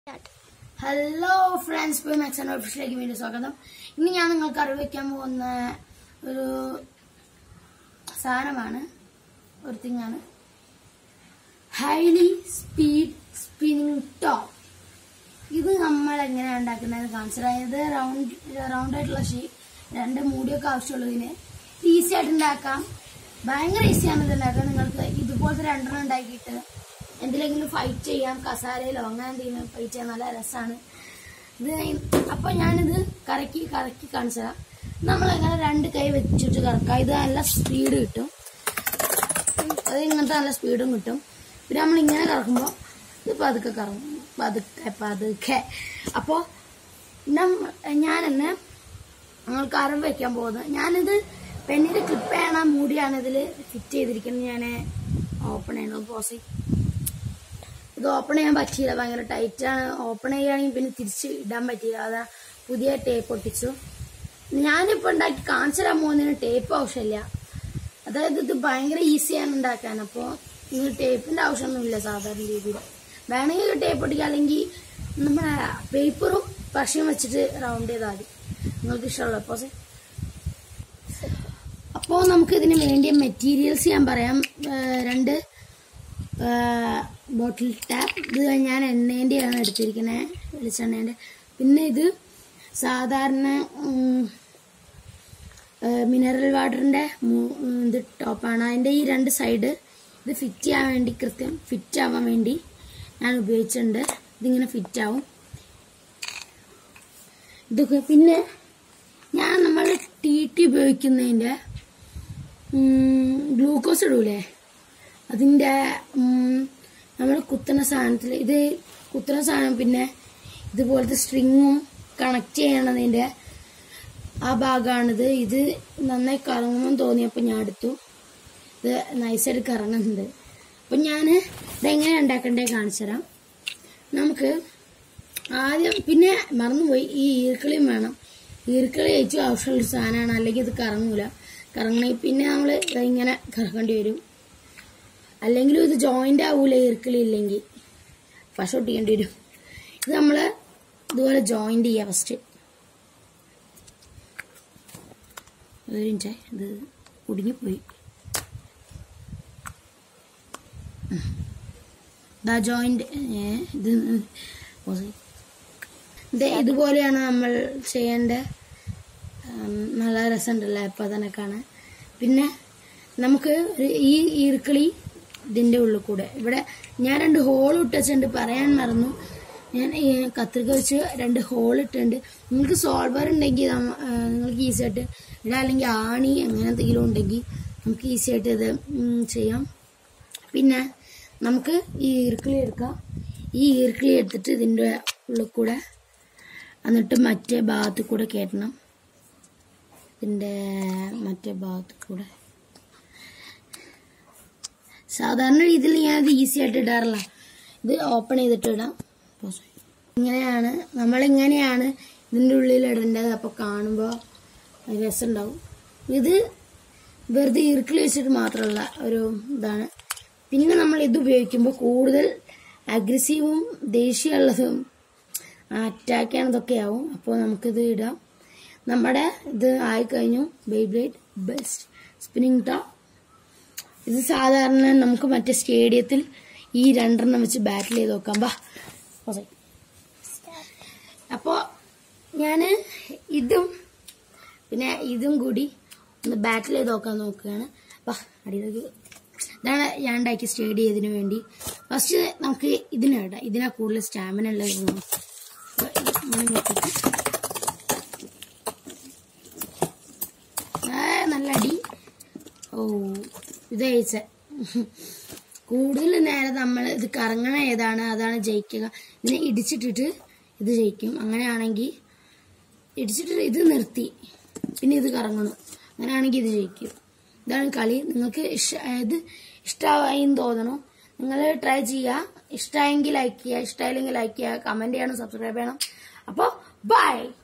Hello friends പോയി Max and ഓഫീസിലേക്ക് വീണ്ടും സ്വാഗതം ഇന്ന് ഞാൻ നിങ്ങൾക്ക് അറിവ് വയ്ക്കാൻ പോകുന്ന ഒരു സാധനമാണ് ഒരു തിങ്ങാണ് ഹൈലി സ്പീഡ് സ്പിന്നിങ് ടോപ്പ് ഇത് നമ്മൾ എങ്ങനെയാണ് ഉണ്ടാക്കുന്നത് കാണിച്ചത് അതായത് റൗണ്ട് റൗണ്ട് ആയിട്ടുള്ള ഷീ രണ്ട് മൂടിയൊക്കെ ആവശ്യമുള്ളതിന് ഈസി ആയിട്ട് ഉണ്ടാക്കാം ഭയങ്കര ഈസിയാണ് ഇത് ഉണ്ടാക്കാൻ നിങ്ങൾക്ക് ഇതുപോലത്തെ രണ്ടെണ്ണം ഉണ്ടാക്കിയിട്ട് എന്തിലെങ്കിലും ഫൈറ്റ് ചെയ്യാം കസാരയിലോ അങ്ങനെ എന്തെങ്കിലും ഫൈറ്റ് ചെയ്യാൻ നല്ല രസമാണ് ഇത് കഴി- അപ്പൊ ഞാനിത് കറക്കി കറക്കി കാണിച്ചതാ നമ്മളെങ്ങനെ രണ്ട് കൈ വെച്ചിട്ട് കറക്കാം ഇത് നല്ല സ്പീഡ് കിട്ടും അത് ഇങ്ങനത്തെ നല്ല സ്പീഡും കിട്ടും പിന്നെ നമ്മൾ ഇങ്ങനെ കറക്കുമ്പോൾ ഇത് പതുക്കെ കറങ്ങും പതുക്കെ പതുക്കെ അപ്പോ നമ്മ- ഞാനെന്നെ നിങ്ങൾക്ക് അറിവ് വെക്കാൻ പോകുന്നത് ഞാനിത് പെണ്ണിന്റെ ക്ലിപ്പ് ചെയ്യണ മൂടിയാണ് ഇതിൽ ഫിറ്റ് ചെയ്തിരിക്കുന്നത് ഞാൻ ഓപ്പൺ ചെയ്യണം പോസ് ഇത് ഓപ്പൺ ചെയ്യാൻ പറ്റിയില്ല ഭയങ്കര ടൈറ്റ് ആണ് ഓപ്പൺ ചെയ്യുകയാണെങ്കിൽ പിന്നെ തിരിച്ച് ഇടാൻ പറ്റിയില്ല അതാ പുതിയ ടേപ്പ് ഒട്ടിച്ചു ഞാനിപ്പോ ഉണ്ടാക്കി കാണിച്ചു തരാൻ പോകുന്നതിന് ടേപ്പ് ആവശ്യമില്ല അതായത് ഇത് ഭയങ്കര ഈസിയാണ് ഉണ്ടാക്കാൻ അപ്പോൾ നിങ്ങൾ ടേപ്പിന്റെ ആവശ്യമൊന്നുമില്ല സാധാരണ രീതിയിൽ വേണമെങ്കിൽ ടേപ്പ് ഒട്ടിക്കുക അല്ലെങ്കിൽ നമ്മുടെ പേപ്പറും പശയും വെച്ചിട്ട് റൗണ്ട് ചെയ്താൽ മതി നിങ്ങൾക്ക് ഇഷ്ടമുള്ള പോസെ അപ്പോൾ നമുക്ക് ഇതിന് വേണ്ടിയ മെറ്റീരിയൽസ് ഞാൻ പറയാം ഏഹ് രണ്ട് ബോട്ടിൽ ടാപ്പ് ഇത് ഞാൻ എണ്ണേൻ്റെയാണ് എടുത്തിരിക്കുന്നത് വെളിച്ചെണ്ണേൻ്റെ പിന്നെ ഇത് സാധാരണ ഉം, ഏഹ് മിനറൽ വാട്ടറിന്റെ മൂ- ഉം, ഇത് ടോപ്പാണ് അതിന്റെ ഈ രണ്ട് സൈഡ് ഇത് ഫിറ്റ് ചെയ്യാൻ വേണ്ടി കൃത്യം ഫിറ്റ് ആവാൻ വേണ്ടി ഞാൻ ഉപയോഗിച്ചിട്ടുണ്ട് ഇതിങ്ങനെ ഫിറ്റ് ആവും ഇതൊക്കെ പിന്നെ ഞാൻ നമ്മൾ ടി ടി ഉപയോഗിക്കുന്നതിന്റെ ഗ്ലൂക്കോസ് ഇടൂലേ അതിന്റെ നമ്മൾ കുത്തുന്ന സാധനത്തിൽ ഇത് കുത്തുന്ന സാധനം പിന്നെ ഇതുപോലത്തെ സ്ട്രിങ്ങും കണക്ട് ചെയ്യണതിന്റെ ആ ഭാഗമാണിത് ഇത് നന്നായി കറങ്ങുമെന്ന് തോന്നിയപ്പോൾ ഞാൻ എടുത്തു ഇത് നൈസായിട്ട് കറങ്ങുന്നുണ്ട് അപ്പം ഞാൻ ഇതെങ്ങനെ ഉണ്ടാക്കണ്ടേ കാണിച്ചു തരാം നമുക്ക് ആദ്യം പിന്നെ മറന്നുപോയി ഈ ഈർക്കിളിയും വേണം ഈർക്കിളി ഏറ്റവും ആവശ്യമുള്ള സാധനമാണ് അല്ലെങ്കിൽ ഇത് കറങ്ങൂല കറങ്ങണമെങ്കിൽ പിന്നെ നമ്മൾ ഇങ്ങനെ കറങ്ങേണ്ടി വരും അല്ലെങ്കിലും ഇത് ജോയിന്റ് ആവൂല ഈർക്കിളി ഇല്ലെങ്കിൽ പശ ഒട്ടിക്കേണ്ടി വരും ഇത് നമ്മൾ ഇതുപോലെ ജോയിന്റ് ചെയ്യുക ഫസ്റ്റ് ഒരു മിനിറ്റ് ഇത് കുടുങ്ങിപ്പോയി ദാ ജോയിന്റ് ഇത് pause ചെയ്യ്. ഇത് ഇതുപോലെയാണ് നമ്മൾ ചെയ്യേണ്ട ഉം, നല്ല രസമുണ്ടല്ലോ ഇപ്പൊ തന്നെ കാണാൻ പിന്നെ നമുക്ക് ഒരു ഈ ഈർക്കിളി ഇതിന്റെ ഉള്ളിൽ കൂടെ ഇവിടെ ഞാൻ രണ്ട് ഹോൾ ഇട്ടിട്ടുണ്ട് പറയാൻ മറന്നു ഞാൻ ഈ കത്രിക വെച്ച് രണ്ട് ഹോൾ ഇട്ടിട്ടുണ്ട് നിങ്ങൾക്ക് സോൾവർ ഉണ്ടെങ്കിൽ നമ്മ- ആ, നിങ്ങൾക്ക് ഈസി ആയിട്ട് ഇവിടെ അല്ലെങ്കിൽ ആണി അങ്ങനെ എന്തെങ്കിലും ഉണ്ടെങ്കിൽ നമുക്ക് ഈസി ആയിട്ട് ഇത് ഉം, ചെയ്യാം പിന്നെ നമുക്ക് ഈ ഈർക്കിളി എടുക്കാം ഈ ഈർക്കിളി എടുത്തിട്ട് ഇതിന്റെ ഉള്ളിൽ കൂടെ എന്നിട്ട് മറ്റേ ഭാഗത്ത് കൂടെ കയറ്റണം ഇതിന്റെ മറ്റേ ഭാഗത്ത് കൂടെ സാധാരണ രീതിയിൽ ഞാൻ ഇത് ഈസി ആയിട്ട് ഇടാറില്ല ഇത് ഓപ്പൺ ചെയ്തിട്ട് ഇടാം Pause. ഇങ്ങനെയാണ് നമ്മൾ ഇങ്ങനെയാണ് ഇതിന്റെ ഉള്ളിൽ ഇടേണ്ടത് അപ്പൊ കാണുമ്പോ രസമുണ്ടാവും ഇത് വെറുതെ ഇറുക്കിൽ വെച്ചിട്ട് മാത്രമല്ല ഒരു ഇതാണ് പിന്നെ നമ്മൾ ഇത് ഉപയോഗിക്കുമ്പോൾ കൂടുതൽ അഗ്രസീവും ദേഷ്യമുള്ളതും അറ്റാക്ക് ചെയ്യണതൊക്കെ ആവും അപ്പോൾ നമുക്കിത് ഇടാം നമ്മുടെ ഇത് ആയിക്കഴിഞ്ഞു ബേബ്ലേഡ് ബെസ്റ്റ് സ്പിന്നിങ് ടോപ്പ് ഇത് സാധാരണ നമുക്ക് മറ്റേ സ്റ്റേഡിയത്തിൽ ഈ രണ്ടെണ്ണം വെച്ച് ബാറ്റിൽ ചെയ്ത് നോക്കാം ബാ പോസെ. അപ്പോ ഞാന് ഇതും പിന്നെ ഇതും കൂടി ഒന്ന് ബാറ്റിൽ ചെയ്ത് നോക്കാൻ നോക്കുകയാണ് വാ അടിയിലേക്ക് ഇതാണ് ഞാൻ ഉണ്ടാക്കിയ സ്റ്റഡി ചെയ്തതിനു വേണ്ടി ഫസ്റ്റ് നമുക്ക് ഇതിനെ ഇടാം ഇതിനാ കൂടുതൽ സ്റ്റാമിന ഉള്ളത് തോന്നുന്നു. അപ്പൊ ഇത് ഇങ്ങനെ നോക്കിയിട്ട്. ആ, നല്ല അടി ഓ ഇത് അയച്ച കൂടുതൽ നേരം നമ്മൾ ഇത് കറങ്ങണ ഏതാണ് അതാണ് ജയിക്കുക ഇതിനെ ഇടിച്ചിട്ടിട്ട് ഇത് ജയിക്കും അങ്ങനെയാണെങ്കിൽ ഇടിച്ചിട്ട് ഇത് നിർത്തി പിന്നെ ഇത് കറങ്ങണം അങ്ങനെയാണെങ്കിൽ ഇത് ജയിക്കും ഇതാണ് കളി നിങ്ങൾക്ക് ഇഷ്ട ഇത് ഇഷ്ടമായി എന്ന് തോന്നണു നിങ്ങൾ ട്രൈ ചെയ്യുക ഇഷ്ടമായെങ്കിൽ ലൈക്ക് ചെയ്യുക ഇഷ്ടമായില്ലെങ്കിൽ ലൈക്ക് ചെയ്യുക കമന്റ് ചെയ്യണം സബ്സ്ക്രൈബ് ചെയ്യണം അപ്പോൾ ബൈ